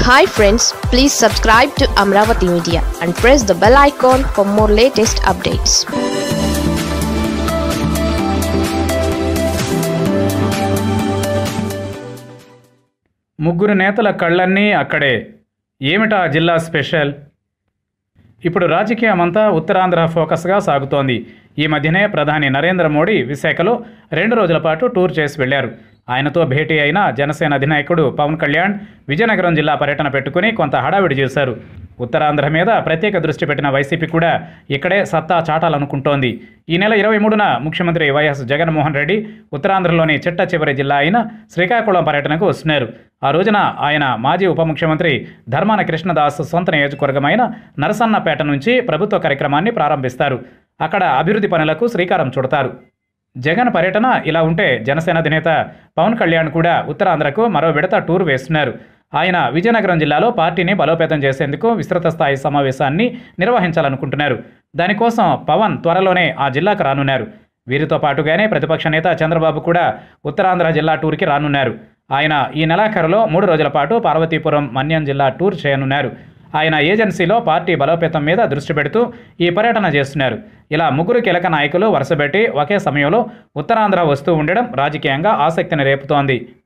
hi friends please subscribe to Amaravati media and press the bell icon for more latest updates ముగ్గురు నేతల కళ్ళన్నీ అక్కడే ఏమిటా జిల్లా స్పెషల్ ఇప్పుడు రాజకీయమంతా ఉత్తరాంధ్ర ఫోకస్గా సాగుతోంది ఈ మధ్యనే ప్రధాని నరేంద్ర మోడీ విశాఖలో రెండు రోజుల పాటు టూర్ చేసి వెళ్లారు ఆయనతో భేటీ అయిన జనసేన అధినాయకుడు పవన్ కళ్యాణ్ విజయనగరం జిల్లా పర్యటన పెట్టుకుని కొంత హడావిడి చేశారు ఉత్తరాంధ్ర మీద ప్రత్యేక దృష్టి పెట్టిన వైసీపీ కూడా ఇక్కడే సత్తా చాటాలనుకుంటోంది ఈ నెల ఇరవై మూడున ముఖ్యమంత్రి వైఎస్ జగన్మోహన్ రెడ్డి ఉత్తరాంధ్రలోని చిట్ట చివరి జిల్లా అయిన శ్రీకాకుళం పర్యటనకు వస్తున్నారు ఆ రోజున ఆయన మాజీ ఉప ముఖ్యమంత్రి ధర్మాన కృష్ణదాస్ సొంత నియోజకవర్గమైన నరసన్నపేట నుంచి ప్రభుత్వ కార్యక్రమాన్ని ప్రారంభిస్తారు అక్కడ అభివృద్ధి పనులకు శ్రీకారం చుడతారు జగన్ పర్యటన ఇలా ఉంటే జనసేన అధినేత పవన్ కళ్యాణ్ కూడా ఉత్తరాంధ్రకు మరో విడత టూర్ వేస్తున్నారు ఆయన విజయనగరం జిల్లాలో పార్టీని బలోపేతం చేసేందుకు విస్తృత స్థాయి సమావేశాన్ని నిర్వహించాలనుకుంటున్నారు దానికోసం పవన్ త్వరలోనే ఆ జిల్లాకు రానున్నారు వీరితో పాటుగానే ప్రతిపక్ష నేత చంద్రబాబు కూడా ఉత్తరాంధ్ర జిల్లా టూర్కి రానున్నారు ఆయన ఈ నెలాఖరులో మూడు రోజుల పాటు పార్వతీపురం మన్యం జిల్లా టూర్ చేయనున్నారు ఆయన ఏజెన్సీలో పార్టీ బలోపేతం మీద దృష్టి పెడుతూ ఈ పర్యటన చేస్తున్నారు ఇలా ముగ్గురు కీలక నాయకులు వరుసపెట్టి ఒకే సమయంలో ఉత్తరాంధ్ర వస్తూ ఉండడం రాజకీయంగా ఆసక్తిని రేపుతోంది